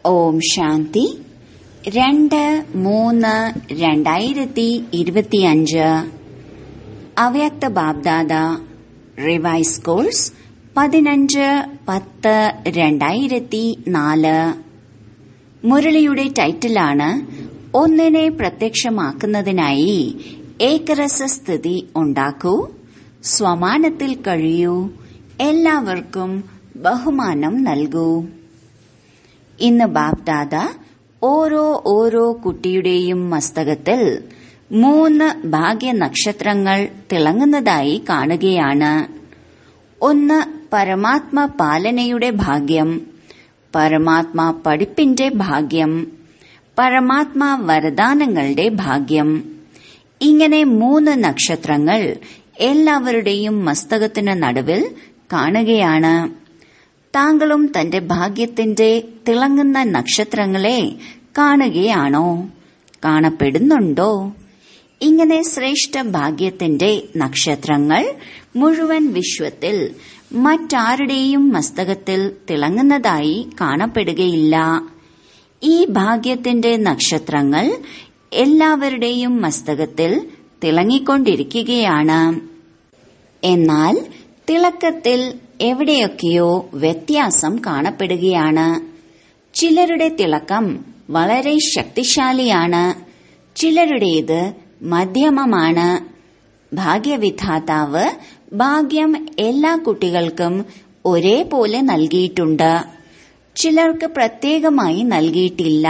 ഓം ശാന്തി രണ്ട് മൂന്ന് രണ്ടായിരത്തി ഇരുപത്തിയഞ്ച് അവ്യക്ത ബാബ്ദാദ റിവൈസ് കോഴ്സ് പതിനഞ്ച് പത്ത് രണ്ടായിരത്തി നാല് മുരളിയുടെ ടൈറ്റിലാണ് ഒന്നിനെ പ്രത്യക്ഷമാക്കുന്നതിനായി ഏകരസസ്ഥിതി ഉണ്ടാക്കൂ സ്വമാനത്തിൽ കഴിയൂ എല്ലാവർക്കും ബഹുമാനം നൽകൂ ഇന്ന് ബാബ്ദാദ ഓരോ ഓരോ കുട്ടിയുടെയും മസ്തകത്തിൽ മൂന്ന് ഭാഗ്യനക്ഷത്രങ്ങൾ തിളങ്ങുന്നതായി കാണുകയാണ് ഒന്ന് പരമാത്മ പാലനയുടെ ഭാഗ്യം പരമാത്മാ പഠിപ്പിന്റെ ഭാഗ്യം പരമാത്മാ വരദാനങ്ങളുടെ ഭാഗ്യം ഇങ്ങനെ മൂന്ന് നക്ഷത്രങ്ങൾ എല്ലാവരുടെയും മസ്തകത്തിന് നടുവിൽ കാണുകയാണ് താങ്കളും തന്റെ ഭാഗ്യത്തിന്റെ തിളങ്ങുന്ന നക്ഷത്രങ്ങളെ കാണുകയാണോ കാണപ്പെടുന്നുണ്ടോ ഇങ്ങനെ ശ്രേഷ്ഠ ഭാഗ്യത്തിന്റെ നക്ഷത്രങ്ങൾ മുഴുവൻ വിശ്വത്തിൽ മറ്റാരുടെയും മസ്തകത്തിൽ തിളങ്ങുന്നതായി കാണപ്പെടുകയില്ല ഈ ഭാഗ്യത്തിന്റെ നക്ഷത്രങ്ങൾ എല്ലാവരുടെയും മസ്തകത്തിൽ തിളങ്ങിക്കൊണ്ടിരിക്കുകയാണ് എന്നാൽ തിളക്കത്തിൽ എവിടെയൊക്കെയോ വ്യത്യാസം കാണപ്പെടുകയാണ് ചിലരുടെ തിളക്കം വളരെ ശക്തിശാലിയാണ് ചിലരുടേത് മധ്യമമാണ് ഭാഗ്യവിധാതാവ് ഭാഗ്യം എല്ലാ കുട്ടികൾക്കും ഒരേപോലെ നൽകിയിട്ടുണ്ട് ചിലർക്ക് പ്രത്യേകമായി നൽകിയിട്ടില്ല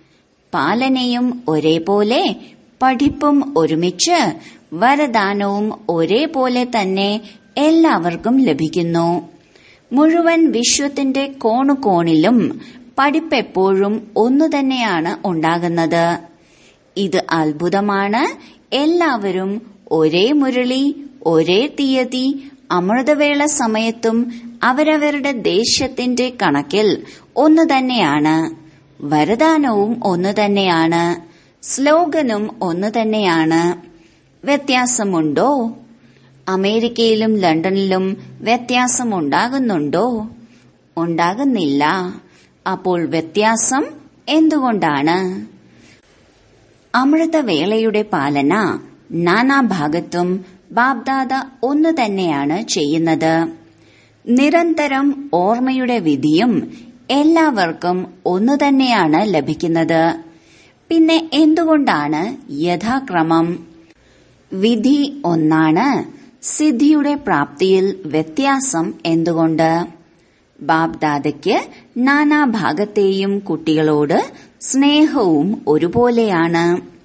പാലനയും ഒരേപോലെ പഠിപ്പും ഒരുമിച്ച് വരദാനവും ഒരേപോലെ തന്നെ എല്ലാവർക്കും ലഭിക്കുന്നു മുഴുവൻ വിശ്വത്തിന്റെ കോണുകോണിലും പഠിപ്പെപ്പോഴും ഒന്നു തന്നെയാണ് ഉണ്ടാകുന്നത് ഇത് അത്ഭുതമാണ് എല്ലാവരും ഒരേ മുരളി ഒരേ തീയതി അമൃതവേള സമയത്തും അവരവരുടെ ദേശത്തിന്റെ കണക്കിൽ ഒന്നു തന്നെയാണ് വരദാനവും ഒന്നു തന്നെയാണ് സ്ലോഗനും ഒന്നു തന്നെയാണ് വ്യത്യാസമുണ്ടോ അമേരിക്കയിലും ലണ്ടനിലും വ്യത്യാസമുണ്ടാകുന്നുണ്ടോ ഉണ്ടാകുന്നില്ല അപ്പോൾ വ്യത്യാസം എന്തുകൊണ്ടാണ് അമൃതവേളയുടെ പാലന നാനാഭാഗത്തും ബാബ്ദാദ ഒന്നു തന്നെയാണ് ചെയ്യുന്നത് നിരന്തരം ഓർമ്മയുടെ വിധിയും എല്ലാവർക്കും ഒന്നു തന്നെയാണ് ലഭിക്കുന്നത് പിന്നെ എന്തുകൊണ്ടാണ് യഥാക്രമം വിധി ഒന്നാണ് സിദ്ധിയുടെ പ്രാപ്തിയിൽ വ്യത്യാസം എന്തുകൊണ്ട് ബാബ്ദാദയ്ക്ക് നാനാഭാഗത്തെയും കുട്ടികളോട് സ്നേഹവും ഒരുപോലെയാണ്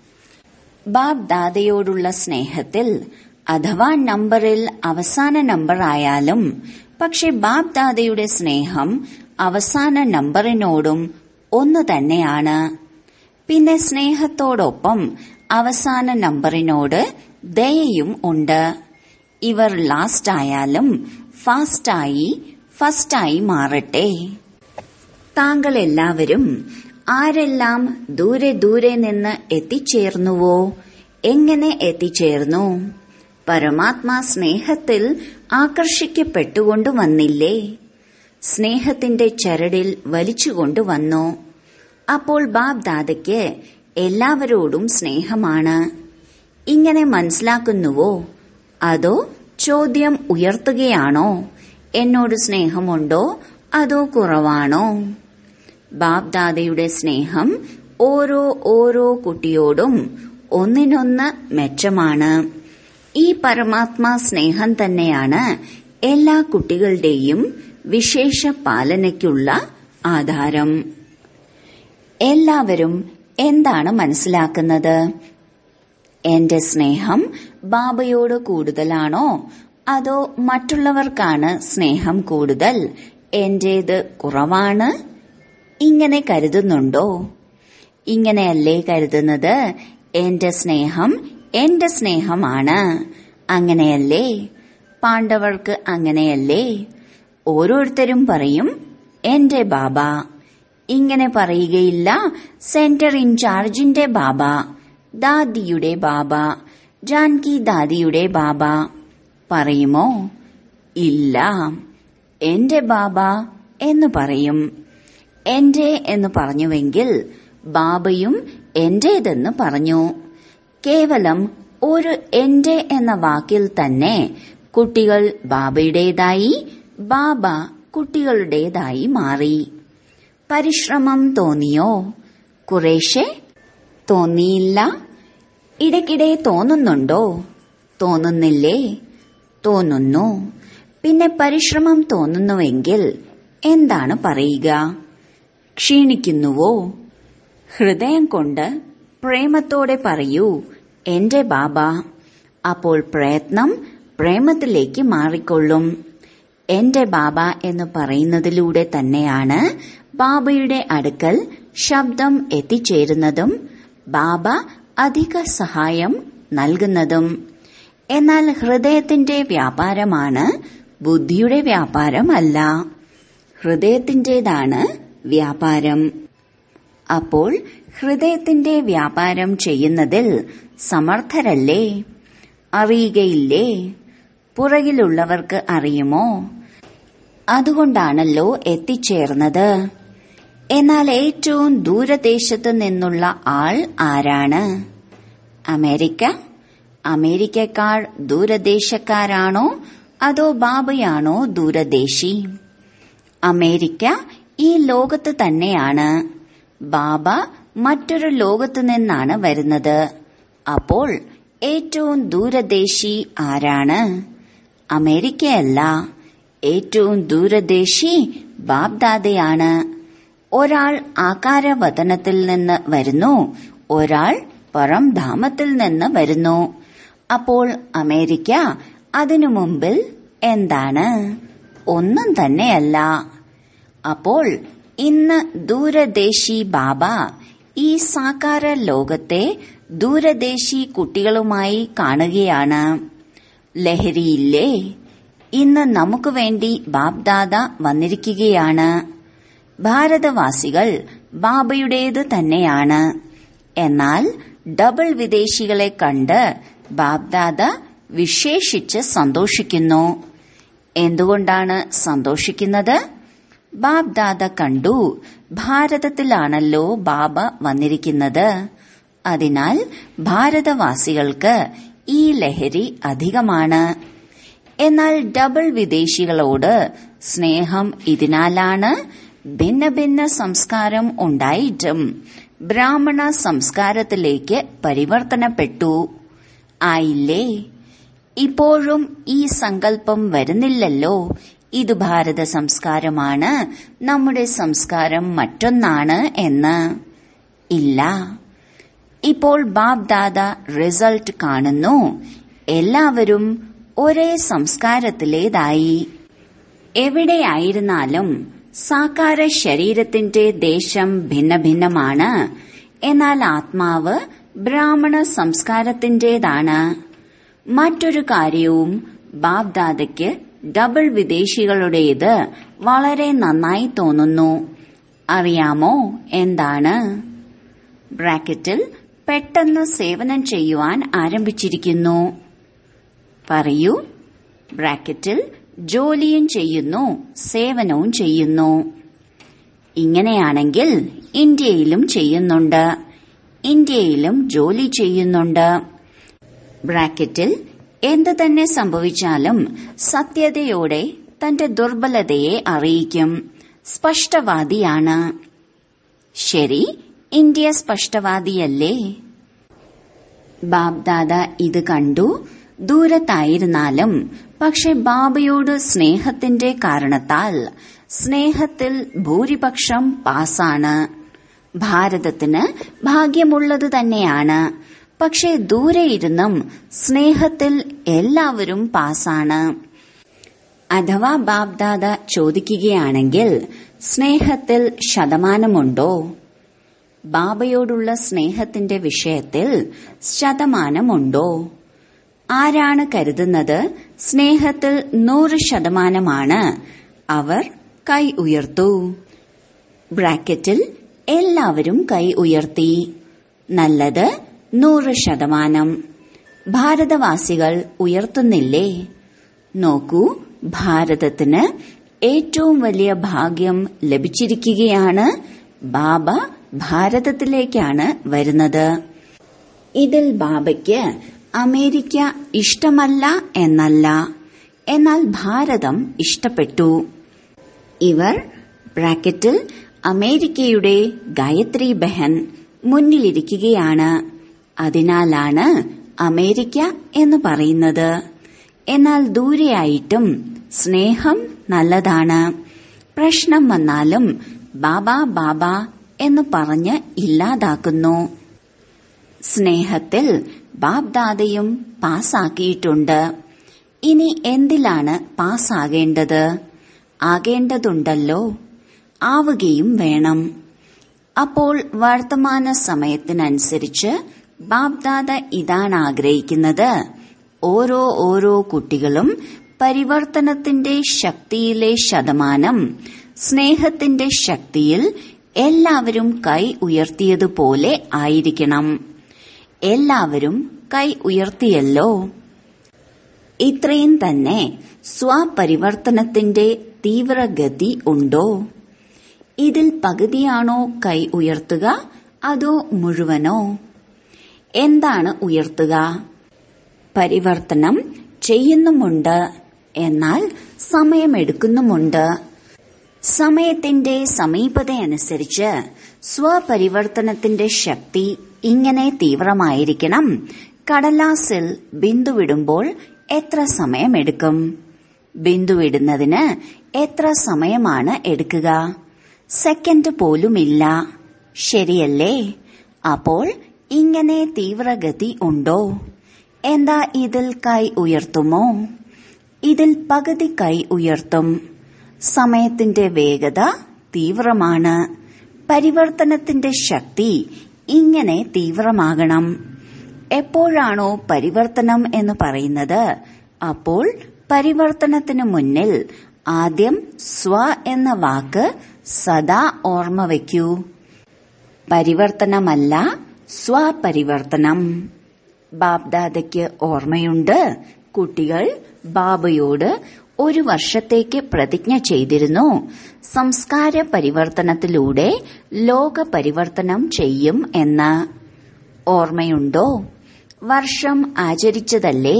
ബാബ്ദാദയോടുള്ള സ്നേഹത്തിൽ അഥവാ നമ്പറിൽ അവസാന നമ്പർ ആയാലും പക്ഷെ ബാബ്ദാദയുടെ സ്നേഹം അവസാന നമ്പറിനോടും ഒന്നു തന്നെയാണ് പിന്നെ സ്നേഹത്തോടൊപ്പം അവസാന നമ്പറിനോട് ദയയും ഉണ്ട് ഇവർ ലാസ്റ്റ് ആയാലും ഫാസ്റ്റായി ഫസ്റ്റായി മാറട്ടെ താങ്കൾ എല്ലാവരും ആരെല്ലാം ദൂരെ ദൂരെ നിന്ന് എത്തിച്ചേർന്നുവോ എങ്ങനെ എത്തിച്ചേർന്നു പരമാത്മാ സ്നേഹത്തിൽ ആകർഷിക്കപ്പെട്ടുകൊണ്ട് വന്നില്ലേ സ്നേഹത്തിന്റെ ചരടിൽ വലിച്ചുകൊണ്ടുവന്നു അപ്പോൾ ബാബ് ദാദയ്ക്ക് എല്ലാവരോടും സ്നേഹമാണ് ഇങ്ങനെ മനസ്സിലാക്കുന്നുവോ അതോ ചോദ്യം ഉയർത്തുകയാണോ എന്നോട് സ്നേഹമുണ്ടോ അതോ കുറവാണോ ബാബ്ദാദയുടെ സ്നേഹം ഓരോ ഓരോ കുട്ടിയോടും ഒന്നിനൊന്ന് മെച്ചമാണ് ഈ പരമാത്മാ സ്നേഹം തന്നെയാണ് എല്ലാ കുട്ടികളുടെയും വിശേഷ പാലനയ്ക്കുള്ള ആധാരം എല്ലാവരും എന്താണ് മനസ്സിലാക്കുന്നത് എന്റെ സ്നേഹം ബാബയോട് കൂടുതലാണോ അതോ മറ്റുള്ളവർക്കാണ് സ്നേഹം കൂടുതൽ എന്റേത് കുറവാണ് ഇങ്ങനെ കരുതുന്നുണ്ടോ ഇങ്ങനെയല്ലേ കരുതുന്നത് എന്റെ സ്നേഹം എന്റെ സ്നേഹമാണ് അങ്ങനെയല്ലേ പാണ്ഡവർക്ക് അങ്ങനെയല്ലേ ഓരോരുത്തരും പറയും എന്റെ ബാബ ഇങ്ങനെ പറയുകയില്ല സെന്റർ ഇൻചാർജിന്റെ ബാബ ദാദിയുടെ ബാബ ജാൻകി ദാദിയുടെ ബാബ പറയുമോ ഇല്ല എന്റെ ബാബ എന്ന് പറയും എന്റെ എന്ന് പറഞ്ഞുവെങ്കിൽ ബാബയും എന്റേതെന്ന് പറഞ്ഞു കേവലം ഒരു എന്റെ എന്ന വാക്കിൽ തന്നെ കുട്ടികൾ ബാബയുടേതായി ബാബ കുട്ടികളുടേതായി മാറി പരിശ്രമം തോന്നിയോ കുറേശ്ശെ തോന്നിയില്ല ഇടയ്ക്കിടെ തോന്നുന്നുണ്ടോ തോന്നുന്നില്ലേ തോന്നുന്നു പിന്നെ പരിശ്രമം തോന്നുന്നുവെങ്കിൽ എന്താണ് പറയുക ക്ഷീണിക്കുന്നുവോ ഹൃദയം കൊണ്ട് പ്രേമത്തോടെ പറയൂ എന്റെ ബാബ അപ്പോൾ പ്രയത്നം പ്രേമത്തിലേക്ക് മാറിക്കൊള്ളും എന്റെ ബാബ എന്ന് പറയുന്നതിലൂടെ തന്നെയാണ് ബാബയുടെ അടുക്കൽ ശബ്ദം എത്തിച്ചേരുന്നതും ബാബ അധിക സഹായം നൽകുന്നതും എന്നാൽ ഹൃദയത്തിന്റെ വ്യാപാരമാണ് ബുദ്ധിയുടെ വ്യാപാരമല്ല ഹൃദയത്തിന്റേതാണ് വ്യാപാരം അപ്പോൾ ഹൃദയത്തിന്റെ വ്യാപാരം ചെയ്യുന്നതിൽ സമർത്ഥരല്ലേ അറിയുകയില്ലേ പുറകിലുള്ളവർക്ക് അറിയുമോ അതുകൊണ്ടാണല്ലോ എത്തിച്ചേർന്നത് എന്നാൽ ഏറ്റവും ദൂരദേശത്ത് നിന്നുള്ള ആൾ ആരാണ് അമേരിക്ക അമേരിക്കക്കാർ ദൂരദേശക്കാരാണോ അതോ ബാബയാണോ ദൂരദേശി അമേരിക്ക ഈ ലോകത്ത് തന്നെയാണ് ബാബ മറ്റൊരു ലോകത്തു നിന്നാണ് വരുന്നത് അപ്പോൾ ഏറ്റവും ദൂരദേശി ആരാണ് അമേരിക്കയല്ല ഏറ്റവും ദൂരദേശി ബാബ്ദാദയാണ് ഒരാൾ ആകാരവതനത്തിൽ നിന്ന് വരുന്നു ഒരാൾ പരംധാമത്തിൽ നിന്ന് വരുന്നു അപ്പോൾ അമേരിക്ക അതിനു മുമ്പിൽ എന്താണ് ഒന്നും തന്നെയല്ല അപ്പോൾ ഇന്ന് ദൂരദേശി ബാബ ഈ സാകാര ലോകത്തെ ദൂരദേശി കുട്ടികളുമായി കാണുകയാണ് ലഹരിയില്ലേ ഇന്ന് നമുക്ക് വേണ്ടി ബാബ്ദാദ വന്നിരിക്കുകയാണ് ഭാരതവാസികൾ ബാബയുടേത് തന്നെയാണ് എന്നാൽ ഡബിൾ വിദേശികളെ കണ്ട് ബാബ്ദാദ വിശേഷിച്ച് സന്തോഷിക്കുന്നു എന്തുകൊണ്ടാണ് സന്തോഷിക്കുന്നത് ബാബ്ദാദ കണ്ടു ഭാരതത്തിലാണല്ലോ ബാബ വന്നിരിക്കുന്നത് അതിനാൽ ഭാരതവാസികൾക്ക് ഈ ലഹരി അധികമാണ് എന്നാൽ ഡബിൾ വിദേശികളോട് സ്നേഹം ഇതിനാലാണ് ഭിന്ന ഭിന്ന സംസ്കാരം ഉണ്ടായിട്ടും ബ്രാഹ്മണ സംസ്കാരത്തിലേക്ക് പരിവർത്തനപ്പെട്ടു ആയില്ലേ ഇപ്പോഴും ഈ സങ്കല്പം വരുന്നില്ലല്ലോ ഇത് ഭാരത സംസ്കാരമാണ് നമ്മുടെ സംസ്കാരം മറ്റൊന്നാണ് എന്ന് ഇല്ല ഇപ്പോൾ ബാബ് ദാദ റിസൾട്ട് കാണുന്നു എല്ലാവരും ഒരേ സംസ്കാരത്തിലേതായി എവിടെയായിരുന്നാലും സാകാര ശരീരത്തിന്റെ ദേശം ഭിന്ന ഭിന്നമാണ് എന്നാൽ ആത്മാവ് ബ്രാഹ്മണ സംസ്കാരത്തിന്റേതാണ് മറ്റൊരു കാര്യവും ബാബ്ദാദയ്ക്ക് ഡബിൾ വിദേശികളുടേത് വളരെ നന്നായി തോന്നുന്നു അറിയാമോ എന്താണ് ബ്രാക്കറ്റിൽ പെട്ടെന്ന് സേവനം ചെയ്യുവാൻ ആരംഭിച്ചിരിക്കുന്നു പറയൂ ബ്രാക്കറ്റിൽ ജോലിയും ചെയ്യുന്നു സേവനവും ചെയ്യുന്നു ഇങ്ങനെയാണെങ്കിൽ ഇന്ത്യയിലും ചെയ്യുന്നുണ്ട് ഇന്ത്യയിലും ജോലി ചെയ്യുന്നുണ്ട് ബ്രാക്കറ്റിൽ എന്ത് തന്നെ സംഭവിച്ചാലും സത്യതയോടെ തന്റെ ദുർബലതയെ അറിയിക്കും സ്പഷ്ടവാദിയാണ് ശരി ഇന്ത്യ സ്പഷ്ടവാദിയല്ലേ ബാബ്ദാദ ഇത് കണ്ടു ദൂരത്തായിരുന്നാലും പക്ഷെ ബാബയോട് സ്നേഹത്തിന്റെ കാരണത്താൽ സ്നേഹത്തിൽ ഭൂരിപക്ഷം പാസാണ് ഭാരതത്തിന് ഭാഗ്യമുള്ളത് തന്നെയാണ് പക്ഷെ ദൂരെ ഇരുന്നും സ്നേഹത്തിൽ എല്ലാവരും പാസാണ് അഥവാ ബാബ്ദാദ ചോദിക്കുകയാണെങ്കിൽ സ്നേഹത്തിൽ ശതമാനമുണ്ടോ ബാബയോടുള്ള സ്നേഹത്തിന്റെ വിഷയത്തിൽ ശതമാനമുണ്ടോ ആരാണ് കരുതുന്നത് സ്നേഹത്തിൽ നൂറ് ശതമാനമാണ് അവർ കൈ ഉയർത്തു ബ്രാക്കറ്റിൽ എല്ലാവരും കൈ ഉയർത്തി നല്ലത് നൂറ് ശതമാനം ഭാരതവാസികൾ ഉയർത്തുന്നില്ലേ നോക്കൂ ഭാരതത്തിന് ഏറ്റവും വലിയ ഭാഗ്യം ലഭിച്ചിരിക്കുകയാണ് ബാബ ഭാരതത്തിലേക്കാണ് വരുന്നത് ഇതിൽ ബാബയ്ക്ക് അമേരിക്ക ഇഷ്ടമല്ല എന്നല്ല എന്നാൽ ഭാരതം ഇഷ്ടപ്പെട്ടു ഇവർ ബ്രാക്കറ്റിൽ അമേരിക്കയുടെ ഗായത്രി ബഹൻ മുന്നിലിരിക്കുകയാണ് അതിനാലാണ് അമേരിക്ക എന്ന് പറയുന്നത് എന്നാൽ ദൂരെയായിട്ടും സ്നേഹം നല്ലതാണ് പ്രശ്നം വന്നാലും ബാബ ബാബ എന്ന് പറഞ്ഞ് ഇല്ലാതാക്കുന്നു സ്നേഹത്തിൽ ബാബ്ദാദയും പാസ്സാക്കിയിട്ടുണ്ട് ഇനി എന്തിലാണ് പാസ്സാകേണ്ടത് ആകേണ്ടതുണ്ടല്ലോ ആവുകയും വേണം അപ്പോൾ വർത്തമാന സമയത്തിനനുസരിച്ച് ബാബ്ദാദ ഇതാണ് ആഗ്രഹിക്കുന്നത് ഓരോ ഓരോ കുട്ടികളും പരിവർത്തനത്തിന്റെ ശക്തിയിലെ ശതമാനം സ്നേഹത്തിന്റെ ശക്തിയിൽ എല്ലാവരും കൈ ഉയർത്തിയതുപോലെ ആയിരിക്കണം എല്ലാവരും കൈ ഉയർത്തിയല്ലോ ഇത്രയും തന്നെ സ്വപരിവർത്തനത്തിന്റെ തീവ്രഗതി ഉണ്ടോ ഇതിൽ പകുതിയാണോ കൈ ഉയർത്തുക അതോ മുഴുവനോ എന്താണ് ഉയർത്തുക പരിവർത്തനം ചെയ്യുന്നുമുണ്ട് എന്നാൽ സമയമെടുക്കുന്നുമുണ്ട് സമയത്തിന്റെ സമീപതയനുസരിച്ച് സ്വപരിവർത്തനത്തിന്റെ ശക്തി ഇങ്ങനെ തീവ്രമായിരിക്കണം കടലാസിൽ ബിന്ദുവിടുമ്പോൾ എത്ര സമയമെടുക്കും ബിന്ദുവിടുന്നതിന് എത്ര സമയമാണ് എടുക്കുക സെക്കൻഡ് പോലുമില്ല ശരിയല്ലേ അപ്പോൾ ഇങ്ങനെ തീവ്രഗതി ഉണ്ടോ എന്താ ഇതിൽ കൈ ഉയർത്തുമോ ഇതിൽ പകുതി കൈ ഉയർത്തും സമയത്തിന്റെ വേഗത തീവ്രമാണ് പരിവർത്തനത്തിന്റെ ശക്തി ഇങ്ങനെ തീവ്രമാകണം എപ്പോഴാണോ പരിവർത്തനം എന്ന് പറയുന്നത് അപ്പോൾ പരിവർത്തനത്തിന് മുന്നിൽ ആദ്യം സ്വ എന്ന വാക്ക് സദാ ഓർമ്മ വയ്ക്കൂ പരിവർത്തനമല്ല സ്വപരിവർത്തനം ബാബ്ദാദയ്ക്ക് ഓർമ്മയുണ്ട് കുട്ടികൾ ബാബയോട് ഒരു വർഷത്തേക്ക് പ്രതിജ്ഞ ചെയ്തിരുന്നു സംസ്കാര പരിവർത്തനത്തിലൂടെ ലോക പരിവർത്തനം ചെയ്യും എന്ന് ഓർമ്മയുണ്ടോ വർഷം ആചരിച്ചതല്ലേ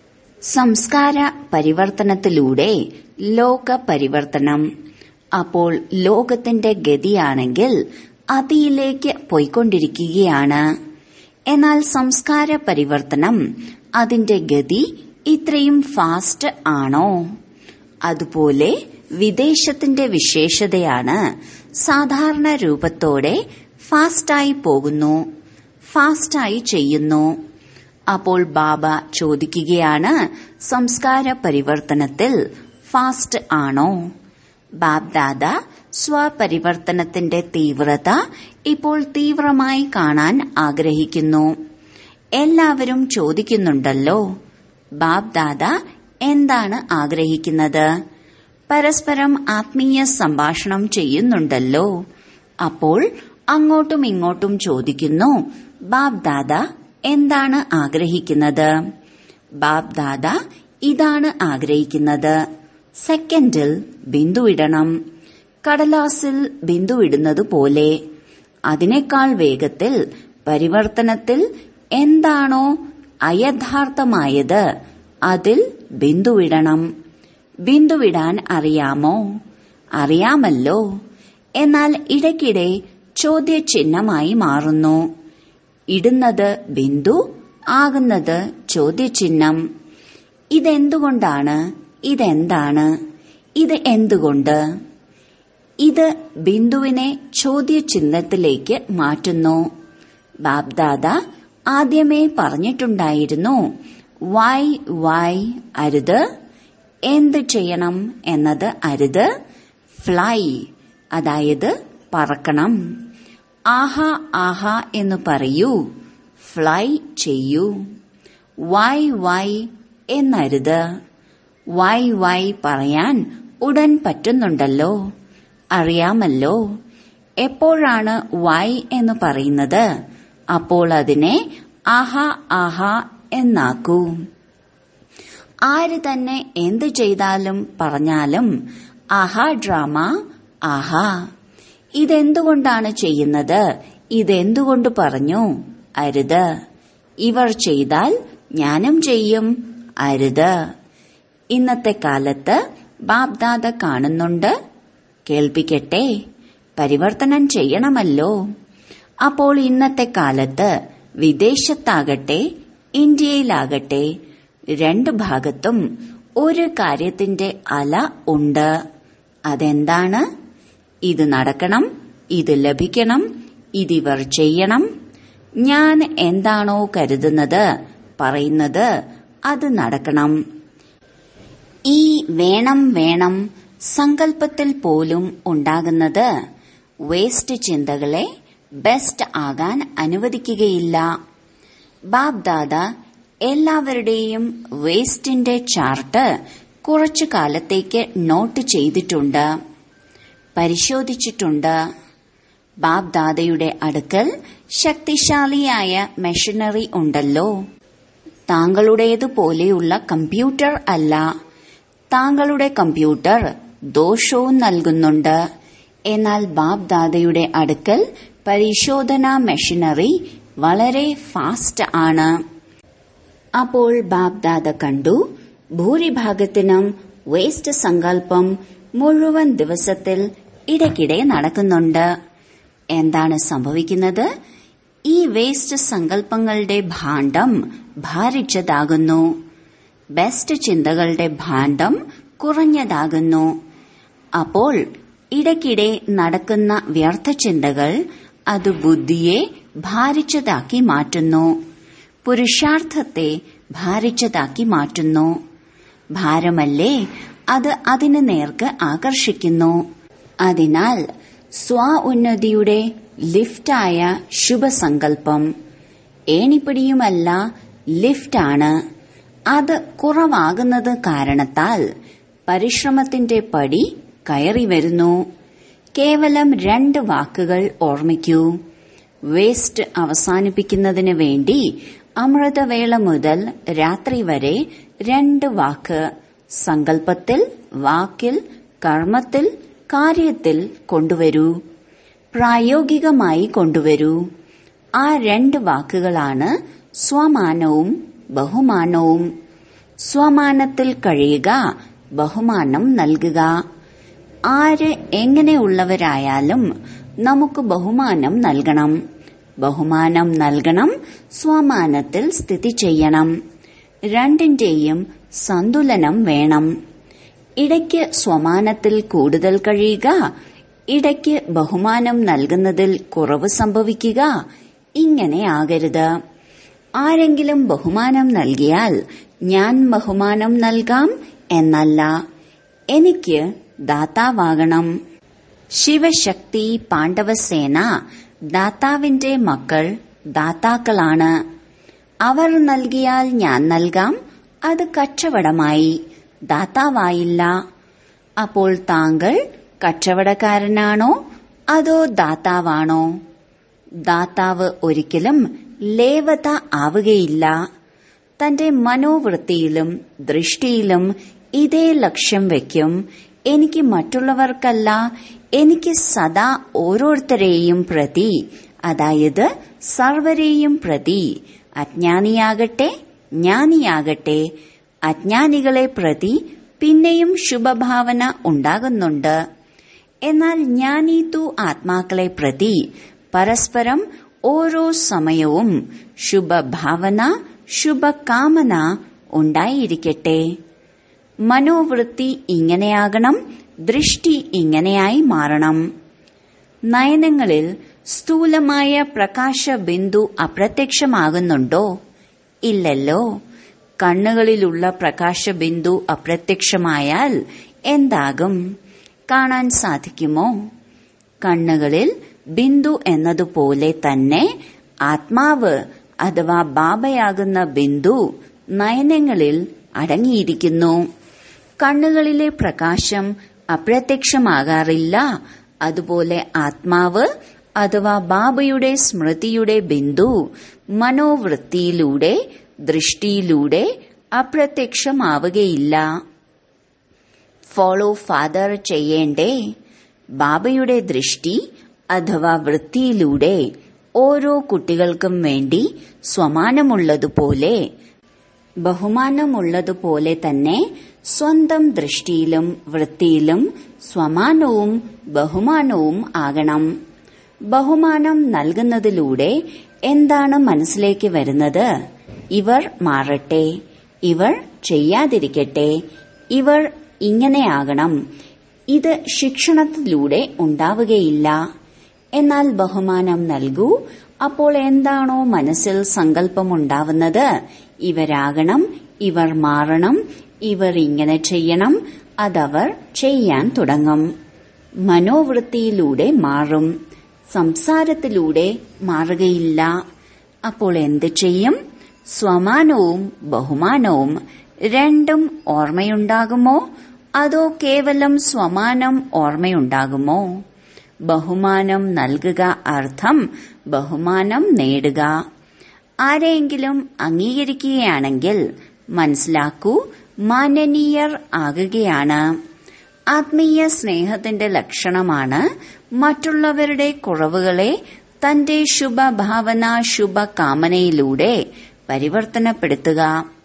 സംസ്കാര പരിവർത്തനത്തിലൂടെ ലോക പരിവർത്തനം അപ്പോൾ ലോകത്തിന്റെ ഗതിയാണെങ്കിൽ അതിയിലേക്ക് പോയിക്കൊണ്ടിരിക്കുകയാണ് എന്നാൽ സംസ്കാര പരിവർത്തനം അതിന്റെ ഗതി ഇത്രയും ഫാസ്റ്റ് ആണോ അതുപോലെ വിദേശത്തിന്റെ വിശേഷതയാണ് സാധാരണ രൂപത്തോടെ ഫാസ്റ്റായി പോകുന്നു ഫാസ്റ്റായി ചെയ്യുന്നു അപ്പോൾ ബാബ ചോദിക്കുകയാണ് സംസ്കാര പരിവർത്തനത്തിൽ ഫാസ്റ്റ് ആണോ ബാബ്ദാദ സ്വപരിവർത്തനത്തിന്റെ തീവ്രത ഇപ്പോൾ തീവ്രമായി കാണാൻ ആഗ്രഹിക്കുന്നു എല്ലാവരും ചോദിക്കുന്നുണ്ടല്ലോ ബാബ്ദാദ എന്താണ് ആഗ്രഹിക്കുന്നത് പരസ്പരം ആത്മീയ സംഭാഷണം ചെയ്യുന്നുണ്ടല്ലോ അപ്പോൾ അങ്ങോട്ടും ഇങ്ങോട്ടും ചോദിക്കുന്നു ബാബ്ദാദ എന്താണ് ആഗ്രഹിക്കുന്നത് ബാബ്ദാദ ഇതാണ് ആഗ്രഹിക്കുന്നത് സെക്കൻഡിൽ ബിന്ദുവിടണം കടലാസിൽ ബിന്ദുവിടുന്നത് പോലെ അതിനേക്കാൾ വേഗത്തിൽ പരിവർത്തനത്തിൽ എന്താണോ അയഥാർത്ഥമായത് അതിൽ ബിന്ദുവിടണം ബിന്ദുവിടാൻ അറിയാമോ അറിയാമല്ലോ എന്നാൽ ഇടയ്ക്കിടെ ചോദ്യചിഹ്നമായി മാറുന്നു ഇടുന്നത് ബിന്ദു ആകുന്നത് ചോദ്യചിഹ്നം ഇതെന്തുകൊണ്ടാണ് ഇതെന്താണ് ഇത് എന്തുകൊണ്ട് ഇത് ബിന്ദുവിനെ ചോദ്യചിഹ്നത്തിലേക്ക് മാറ്റുന്നു ബാബ്ദാദ ആദ്യമേ പറഞ്ഞിട്ടുണ്ടായിരുന്നു വൈ വൈ അരുത് എന്ത് ചെയ്യണം എന്നത് അരുത് ഫ്ലൈ അതായത് പറക്കണം ആഹാ ആഹാ എന്ന് പറയൂ ഫ്ലൈ ചെയ്യൂ വൈ വൈ എന്നരുത് വൈ വൈ പറയാൻ ഉടൻ പറ്റുന്നുണ്ടല്ലോ അറിയാമല്ലോ എപ്പോഴാണ് വൈ എന്ന് പറയുന്നത് അപ്പോൾ അതിനെ ആഹാ ആഹാ എന്നാക്കൂ ആര് തന്നെ എന്തു ചെയ്താലും പറഞ്ഞാലും ആഹാ ഡ്രാമ ആഹാ ഇതെന്തുകൊണ്ടാണ് ചെയ്യുന്നത് ഇതെന്തുകൊണ്ട് പറഞ്ഞു അരുത് ഇവർ ചെയ്താൽ ഞാനും ചെയ്യും അരുത് ഇന്നത്തെ കാലത്ത് ബാബ്ദാദ കാണുന്നുണ്ട് കേൾപ്പിക്കട്ടെ പരിവർത്തനം ചെയ്യണമല്ലോ അപ്പോൾ ഇന്നത്തെ കാലത്ത് വിദേശത്താകട്ടെ ഇന്ത്യയിലാകട്ടെ രണ്ട് ഭാഗത്തും ഒരു കാര്യത്തിന്റെ അല ഉണ്ട് അതെന്താണ് ഇത് നടക്കണം ഇത് ലഭിക്കണം ഇതിവർ ചെയ്യണം ഞാൻ എന്താണോ കരുതുന്നത് പറയുന്നത് അത് നടക്കണം ഈ വേണം വേണം സങ്കല്പത്തിൽ പോലും ഉണ്ടാകുന്നത് വേസ്റ്റ് ചിന്തകളെ ബെസ്റ്റ് ആകാൻ അനുവദിക്കുകയില്ല ബാബ്ദാദ എല്ലാവരുടെയും വേസ്റ്റിന്റെ ചാർട്ട് കുറച്ചു കാലത്തേക്ക് നോട്ട് ചെയ്തിട്ടുണ്ട് പരിശോധിച്ചിട്ടുണ്ട് ബാബ്ദാദയുടെ അടുക്കൽ ശക്തിശാലിയായ മെഷീനറി ഉണ്ടല്ലോ താങ്കളുടേതുപോലെയുള്ള കമ്പ്യൂട്ടർ അല്ല താങ്കളുടെ കമ്പ്യൂട്ടർ ദോഷവും നൽകുന്നുണ്ട് എന്നാൽ ബാബ്ദാദയുടെ അടുക്കൽ പരിശോധനാ മെഷീനറി വളരെ ഫാസ്റ്റ് ആണ് അപ്പോൾ ബാബ്ദാദ കണ്ടു ഭൂരിഭാഗത്തിനും വേസ്റ്റ് സങ്കല്പം മുഴുവൻ ദിവസത്തിൽ ഇടയ്ക്കിടെ നടക്കുന്നുണ്ട് എന്താണ് സംഭവിക്കുന്നത് ഈ വേസ്റ്റ് സങ്കല്പങ്ങളുടെ ഭാണ്ഡം ഭാരിച്ചതാകുന്നു ബെസ്റ്റ് ചിന്തകളുടെ ഭാണ്ഡം കുറഞ്ഞതാകുന്നു അപ്പോൾ ഇടയ്ക്കിടെ നടക്കുന്ന വ്യർത്ഥ ചിന്തകൾ അത് ബുദ്ധിയെ ഭാരിച്ചതാക്കി മാറ്റുന്നു പുരുഷാർത്ഥത്തെ ഭാരിച്ചതാക്കി മാറ്റുന്നു ഭാരമല്ലേ അത് അതിന് നേർക്ക് ആകർഷിക്കുന്നു അതിനാൽ സ്വ ഉന്നതിയുടെ ലിഫ്റ്റായ ശുഭസങ്കല്പം ഏണിപ്പിടിയുമല്ല ലിഫ്റ്റാണ് അത് കുറവാകുന്നത് കാരണത്താൽ പരിശ്രമത്തിന്റെ പടി കയറി വരുന്നു കേവലം രണ്ട് വാക്കുകൾ ഓർമ്മിക്കൂ വേസ്റ്റ് അവസാനിപ്പിക്കുന്നതിന് വേണ്ടി അമൃതവേള മുതൽ രാത്രി വരെ രണ്ട് വാക്ക് സങ്കല്പത്തിൽ വാക്കിൽ കർമ്മത്തിൽ കാര്യത്തിൽ കൊണ്ടുവരൂ പ്രായോഗികമായി കൊണ്ടുവരൂ ആ രണ്ട് വാക്കുകളാണ് സ്വമാനവും ബഹുമാനവും സ്വമാനത്തിൽ കഴിയുക ബഹുമാനം നൽകുക ആര് എങ്ങനെയുള്ളവരായാലും നമുക്ക് ബഹുമാനം നൽകണം ബഹുമാനം നൽകണം സ്വമാനത്തിൽ സ്ഥിതി ചെയ്യണം രണ്ടിന്റെയും സന്തുലനം വേണം ഇടയ്ക്ക് സ്വമാനത്തിൽ കൂടുതൽ കഴിയുക ഇടയ്ക്ക് ബഹുമാനം നൽകുന്നതിൽ കുറവ് സംഭവിക്കുക ഇങ്ങനെ ആകരുത് ആരെങ്കിലും ബഹുമാനം നൽകിയാൽ ഞാൻ ബഹുമാനം നൽകാം എന്നല്ല എനിക്ക് ദാതാവാകണം ശിവശക്തി പാണ്ഡവസേന ദാതാവിന്റെ മക്കൾ ദാതാക്കളാണ് അവർ നൽകിയാൽ ഞാൻ നൽകാം അത് കച്ചവടമായി ദാതാവായില്ല അപ്പോൾ താങ്കൾ കച്ചവടക്കാരനാണോ അതോ ദാതാവാണോ ദാതാവ് ഒരിക്കലും ലേവത ആവുകയില്ല തന്റെ മനോവൃത്തിയിലും ദൃഷ്ടിയിലും ഇതേ ലക്ഷ്യം വയ്ക്കും എനിക്ക് മറ്റുള്ളവർക്കല്ല എനിക്ക് സദാ ഓരോരുത്തരെയും പ്രതി അതായത് സർവരെയും പ്രതി അജ്ഞാനിയാകട്ടെ ജ്ഞാനിയാകട്ടെ അജ്ഞാനികളെ പ്രതി പിന്നെയും ശുഭഭാവന ഉണ്ടാകുന്നുണ്ട് എന്നാൽ ജ്ഞാനി തു ആത്മാക്കളെ പ്രതി പരസ്പരം ഓരോ സമയവും ശുഭഭാവന ശുഭകാമന ഉണ്ടായിരിക്കട്ടെ മനോവൃത്തി ഇങ്ങനെയാകണം ദൃഷ്ടി ഇങ്ങനെയായി മാറണം നയനങ്ങളിൽ സ്ഥൂലമായ പ്രകാശബിന്ദു അപ്രത്യക്ഷമാകുന്നുണ്ടോ ഇല്ലല്ലോ കണ്ണുകളിലുള്ള പ്രകാശബിന്ദു അപ്രത്യക്ഷമായാൽ എന്താകും കാണാൻ സാധിക്കുമോ കണ്ണുകളിൽ ബിന്ദു എന്നതുപോലെ തന്നെ ആത്മാവ് അഥവാ ബാബയാകുന്ന ബിന്ദു നയനങ്ങളിൽ അടങ്ങിയിരിക്കുന്നു കണ്ണുകളിലെ പ്രകാശം അപ്രത്യക്ഷമാകാറില്ല അതുപോലെ ആത്മാവ് അഥവാ ബാബയുടെ സ്മൃതിയുടെ ബിന്ദു മനോവൃത്തിയിലൂടെ ദൃഷ്ടിയിലൂടെ അപ്രത്യക്ഷമാവുകയില്ല ഫോളോ ഫാദർ ചെയ്യേണ്ടേ ബാബയുടെ ദൃഷ്ടി അഥവാ വൃത്തിയിലൂടെ ഓരോ കുട്ടികൾക്കും വേണ്ടി സ്വമാനമുള്ളതുപോലെ ബഹുമാനമുള്ളതുപോലെ തന്നെ സ്വന്തം ദൃഷ്ടിയിലും വൃത്തിയിലും സ്വമാനവും ബഹുമാനവും ആകണം ബഹുമാനം നൽകുന്നതിലൂടെ എന്താണ് മനസ്സിലേക്ക് വരുന്നത് ഇവർ മാറട്ടെ ഇവർ ചെയ്യാതിരിക്കട്ടെ ഇവർ ഇങ്ങനെയാകണം ഇത് ശിക്ഷണത്തിലൂടെ ഉണ്ടാവുകയില്ല എന്നാൽ ബഹുമാനം നൽകൂ അപ്പോൾ എന്താണോ മനസ്സിൽ സങ്കല്പമുണ്ടാവുന്നത് ഇവരാകണം ഇവർ മാറണം ഇവർ ഇങ്ങനെ ചെയ്യണം അതവർ ചെയ്യാൻ തുടങ്ങും മനോവൃത്തിയിലൂടെ മാറും സംസാരത്തിലൂടെ മാറുകയില്ല അപ്പോൾ എന്ത് ചെയ്യും സ്വമാനവും ബഹുമാനവും രണ്ടും ഓർമ്മയുണ്ടാകുമോ അതോ കേവലം സ്വമാനം ഓർമ്മയുണ്ടാകുമോ ബഹുമാനം നൽകുക അർത്ഥം ബഹുമാനം നേടുക ആരെയെങ്കിലും അംഗീകരിക്കുകയാണെങ്കിൽ മനസ്സിലാക്കൂ മാനനീയർ ആകുകയാണ് ആത്മീയ സ്നേഹത്തിന്റെ ലക്ഷണമാണ് മറ്റുള്ളവരുടെ കുറവുകളെ തന്റെ ശുഭഭാവന ശുഭകാമനയിലൂടെ പരിവർത്തനപ്പെടുത്തുക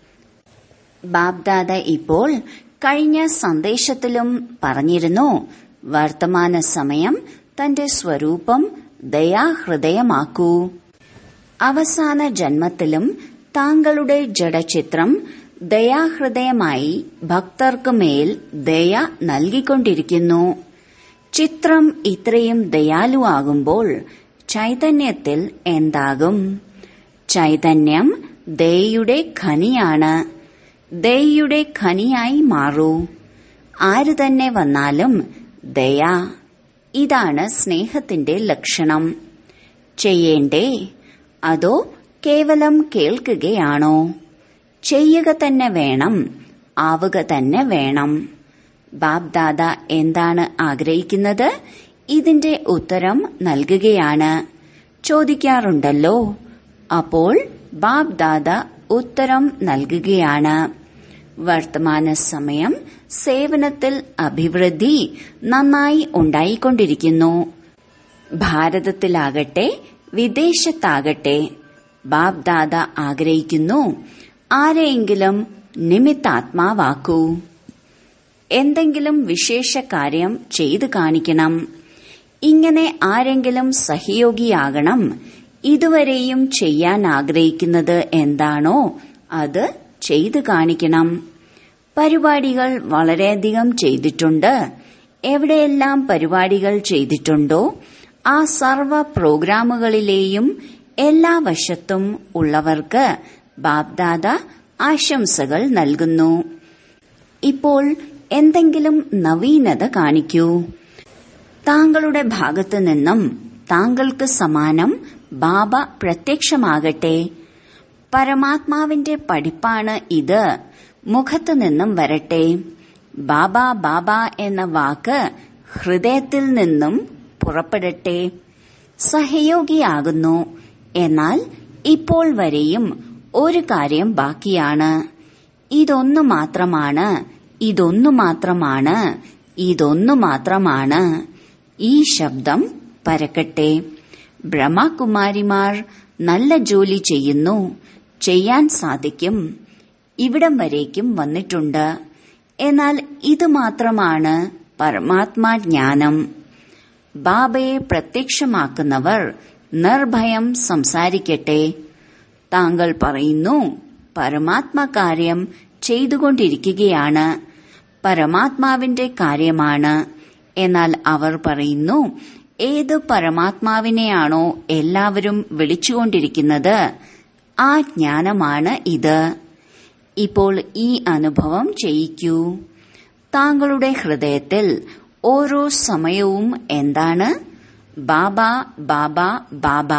ബാബ്ദാദ ഇപ്പോൾ കഴിഞ്ഞ സന്ദേശത്തിലും പറഞ്ഞിരുന്നു വർത്തമാന സമയം തന്റെ സ്വരൂപം ദയാഹൃദയമാക്കൂ അവസാന ജന്മത്തിലും താങ്കളുടെ ജഡചിത്രം ദയാഹൃദയമായി ഭക്തർക്ക് മേൽ ദയ നൽകിക്കൊണ്ടിരിക്കുന്നു ചിത്രം ഇത്രയും ദയാലുവാകുമ്പോൾ ചൈതന്യത്തിൽ എന്താകും ചൈതന്യം ദയയുടെ ഖനിയാണ് ദയയുടെ ഖനിയായി മാറൂ ആര് തന്നെ വന്നാലും ദയ ഇതാണ് സ്നേഹത്തിന്റെ ലക്ഷണം ചെയ്യേണ്ടേ അതോ കേവലം കേൾക്കുകയാണോ ചെയ്യുക തന്നെ വേണം ആവുക തന്നെ വേണം ബാബ്ദാദ എന്താണ് ആഗ്രഹിക്കുന്നത് ഇതിന്റെ ഉത്തരം നൽകുകയാണ് ചോദിക്കാറുണ്ടല്ലോ അപ്പോൾ ബാബ്ദാദ ഉത്തരം നൽകുകയാണ് വർത്തമാന സമയം സേവനത്തിൽ അഭിവൃദ്ധി നന്നായി ഉണ്ടായിക്കൊണ്ടിരിക്കുന്നു ഭാരതത്തിലാകട്ടെ വിദേശത്താകട്ടെ ബാബ്ദാദ ആഗ്രഹിക്കുന്നു ആരെയെങ്കിലും നിമിത്താത്മാവാക്കൂ എന്തെങ്കിലും വിശേഷ കാര്യം ചെയ്തു കാണിക്കണം ഇങ്ങനെ ആരെങ്കിലും സഹയോഗിയാകണം ഇതുവരെയും ചെയ്യാൻ ആഗ്രഹിക്കുന്നത് എന്താണോ അത് ചെയ്തു കാണിക്കണം പരിപാടികൾ വളരെയധികം ചെയ്തിട്ടുണ്ട് എവിടെയെല്ലാം പരിപാടികൾ ചെയ്തിട്ടുണ്ടോ ആ സർവ പ്രോഗ്രാമുകളിലെയും എല്ലാ വശത്തും ഉള്ളവർക്ക് ബാബ്ദാദ ആശംസകൾ നൽകുന്നു ഇപ്പോൾ എന്തെങ്കിലും നവീനത കാണിക്കൂ താങ്കളുടെ ഭാഗത്തു നിന്നും താങ്കൾക്ക് സമാനം ബാബ പ്രത്യക്ഷമാകട്ടെ പരമാത്മാവിന്റെ പഠിപ്പാണ് ഇത് മുഖത്തു നിന്നും വരട്ടെ ബാബ ബാബ എന്ന വാക്ക് ഹൃദയത്തിൽ നിന്നും പുറപ്പെടട്ടെ സഹയോഗിയാകുന്നു എന്നാൽ ഇപ്പോൾ വരെയും ഒരു കാര്യം ബാക്കിയാണ് ഇതൊന്നു മാത്രമാണ് ഇതൊന്നു മാത്രമാണ് ഇതൊന്നു മാത്രമാണ് ഈ ശബ്ദം പരക്കട്ടെ ബ്രഹ്മകുമാരിമാർ നല്ല ജോലി ചെയ്യുന്നു ചെയ്യാൻ സാധിക്കും ഇവിടം വരേക്കും വന്നിട്ടുണ്ട് എന്നാൽ ഇത് മാത്രമാണ് പരമാത്മാ ജ്ഞാനം ബാബയെ പ്രത്യക്ഷമാക്കുന്നവർ നിർഭയം സംസാരിക്കട്ടെ താങ്കൾ പറയുന്നു പരമാത്മ കാര്യം ചെയ്തുകൊണ്ടിരിക്കുകയാണ് പരമാത്മാവിന്റെ കാര്യമാണ് എന്നാൽ അവർ പറയുന്നു ഏത് പരമാത്മാവിനെയാണോ എല്ലാവരും വിളിച്ചുകൊണ്ടിരിക്കുന്നത് ആ ജ്ഞാനമാണ് ഇത് ഇപ്പോൾ ഈ അനുഭവം ചെയ്യിക്കൂ താങ്കളുടെ ഹൃദയത്തിൽ ഓരോ സമയവും എന്താണ് ബാബ ബാബ ബാബ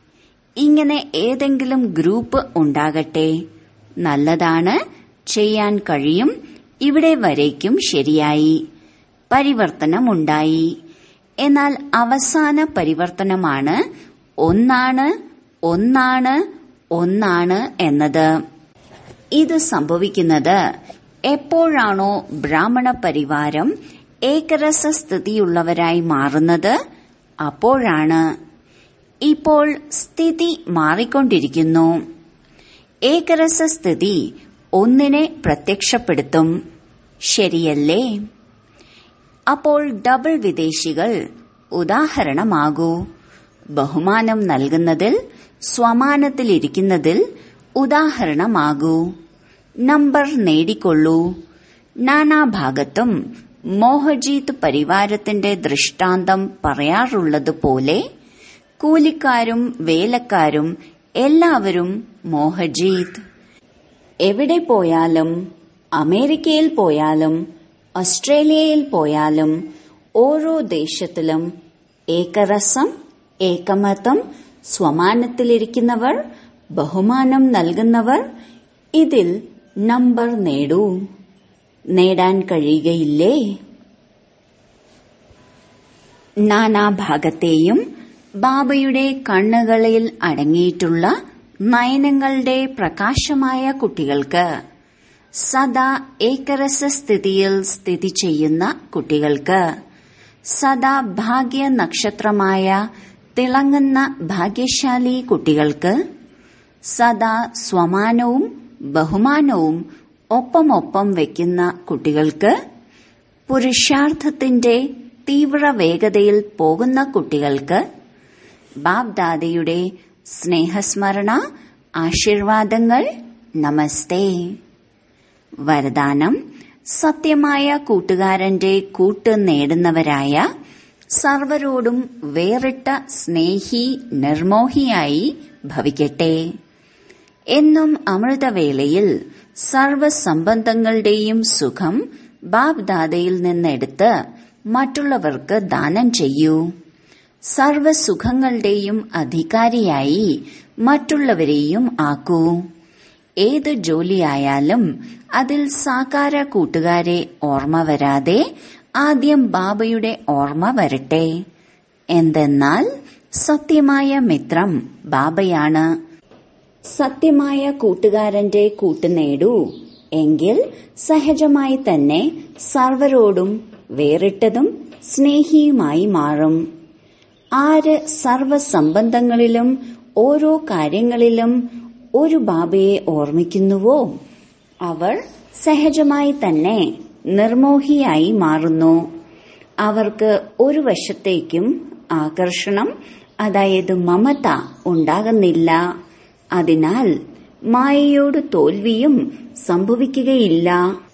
ഇങ്ങനെ ഏതെങ്കിലും ഗ്രൂപ്പ് ഉണ്ടാകട്ടെ നല്ലതാണ് ചെയ്യാൻ കഴിയും ഇവിടെ വരേക്കും ശരിയായി പരിവർത്തനമുണ്ടായി എന്നാൽ അവസാന പരിവർത്തനമാണ് ഒന്നാണ് ഒന്നാണ് ഒന്നാണ് എന്നത് ഇത് സംഭവിക്കുന്നത് എപ്പോഴാണോ ബ്രാഹ്മണ പരിവാരം ഏകരസസ്ഥിതിയുള്ളവരായി മാറുന്നത് അപ്പോഴാണ് ഇപ്പോൾ സ്ഥിതി മാറിക്കൊണ്ടിരിക്കുന്നു ഏകരസസ്ഥിതി ഒന്നിനെ പ്രത്യക്ഷപ്പെടുത്തും ശരിയല്ലേ അപ്പോൾ ഡബിൾ വിദേശികൾ ഉദാഹരണമാകൂ ബഹുമാനം നൽകുന്നതിൽ സ്വമാനത്തിലിരിക്കുന്നതിൽ ഉദാഹരണമാകൂ നമ്പർ നേടിക്കൊള്ളൂ നാനാഭാഗത്തും മോഹജീത് പരിവാരത്തിന്റെ ദൃഷ്ടാന്തം പറയാറുള്ളതുപോലെ കൂലിക്കാരും വേലക്കാരും എല്ലാവരും മോഹജീത് എവിടെ പോയാലും അമേരിക്കയിൽ പോയാലും ഓസ്ട്രേലിയയിൽ പോയാലും ഓരോ ദേശത്തിലും ഏകരസം ഏകമതം സ്വമാനത്തിലിരിക്കുന്നവർ ബഹുമാനം നൽകുന്നവർ ഇതിൽ നമ്പർ നേടൂ നേടാൻ കഴിയുകയില്ലേ നാനാഭാഗത്തെയും ബാബയുടെ കണ്ണുകളിൽ അടങ്ങിയിട്ടുള്ള നയനങ്ങളുടെ പ്രകാശമായ കുട്ടികൾക്ക് സദാ ഏകരസസ്ഥിതിയിൽ സ്ഥിതി ചെയ്യുന്ന കുട്ടികൾക്ക് സദാ ഭാഗ്യ നക്ഷത്രമായ തിളങ്ങുന്ന ഭാഗ്യശാലി കുട്ടികൾക്ക് സദാ സ്വമാനവും ബഹുമാനവും ഒപ്പമൊപ്പം വയ്ക്കുന്ന കുട്ടികൾക്ക് പുരുഷാർത്ഥത്തിന്റെ തീവ്ര വേഗതയിൽ പോകുന്ന കുട്ടികൾക്ക് ബാബ്ദാദയുടെ സ്നേഹസ്മരണ ആശീർവാദങ്ങൾ നമസ്തേ വരദാനം സത്യമായ കൂട്ടുകാരന്റെ കൂട്ട് നേടുന്നവരായ സർവരോടും വേറിട്ട സ്നേഹി നിർമോഹിയായി ഭവിക്കട്ടെ എന്നും അമൃതവേളയിൽ സർവസംബന്ധങ്ങളുടെയും സുഖം ബാബ്ദാദയിൽ നിന്നെടുത്ത് മറ്റുള്ളവർക്ക് ദാനം ചെയ്യൂ സർവസുഖങ്ങളുടെയും അധികാരിയായി മറ്റുള്ളവരെയും ആക്കൂ ഏത് ജോലിയായാലും അതിൽ സാകാര കൂട്ടുകാരെ ഓർമ്മ വരാതെ ആദ്യം ബാബയുടെ ഓർമ്മ വരട്ടെ എന്തെന്നാൽ സത്യമായ മിത്രം ബാബയാണ് സത്യമായ കൂട്ടുകാരന്റെ കൂട്ടുനേടൂ എങ്കിൽ സഹജമായി തന്നെ സർവരോടും വേറിട്ടതും സ്നേഹിയുമായി മാറും ആര് സർവസംബന്ധങ്ങളിലും ഓരോ കാര്യങ്ങളിലും ഒരു ബാബയെ ഓർമ്മിക്കുന്നുവോ അവർ സഹജമായി തന്നെ നിർമോഹിയായി മാറുന്നു അവർക്ക് ഒരു വശത്തേക്കും ആകർഷണം അതായത് മമത ഉണ്ടാകുന്നില്ല അതിനാൽ മായയോട് തോൽവിയും സംഭവിക്കുകയില്ല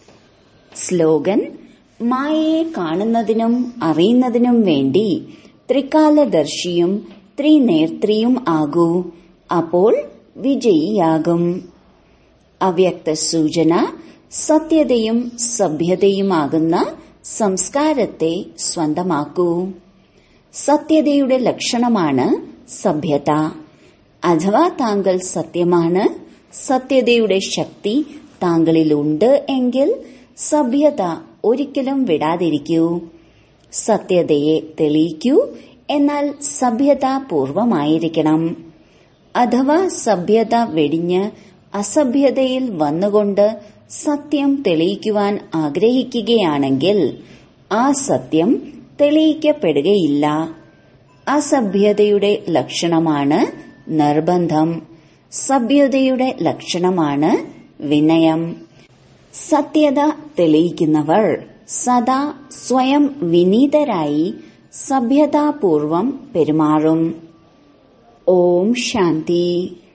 സ്ലോഗൻ മായയെ കാണുന്നതിനും അറിയുന്നതിനും വേണ്ടി ത്രികാലദർശിയും ത്രിനേത്രിയും ആകൂ അപ്പോൾ വിജയിയാകും അവ്യക്ത സൂചന സത്യതയും സഭ്യതയുമാകുന്ന സംസ്കാരത്തെ സ്വന്തമാക്കൂ സത്യതയുടെ ലക്ഷണമാണ് സഭ്യത അഥവാ താങ്കൾ സത്യമാണ് സത്യതയുടെ ശക്തി താങ്കളിലുണ്ട് എങ്കിൽ സഭ്യത ഒരിക്കലും വിടാതിരിക്കൂ സത്യതയെ തെളിയിക്കൂ എന്നാൽ സഭ്യത പൂർവമായിരിക്കണം അഥവാ സഭ്യത വെടിഞ്ഞ് അസഭ്യതയിൽ വന്നുകൊണ്ട് സത്യം തെളിയിക്കുവാൻ ആഗ്രഹിക്കുകയാണെങ്കിൽ ആ സത്യം തെളിയിക്കപ്പെടുകയില്ല അസഭ്യതയുടെ ലക്ഷണമാണ് നിർബന്ധം സഭ്യതയുടെ ലക്ഷണമാണ് വിനയം സത്യത തെളിയിക്കുന്നവർ സദാ സ്വയം വിനീതരായി സഭ്യതാപൂർവം പെരുമാറും ഓം ശാന്തി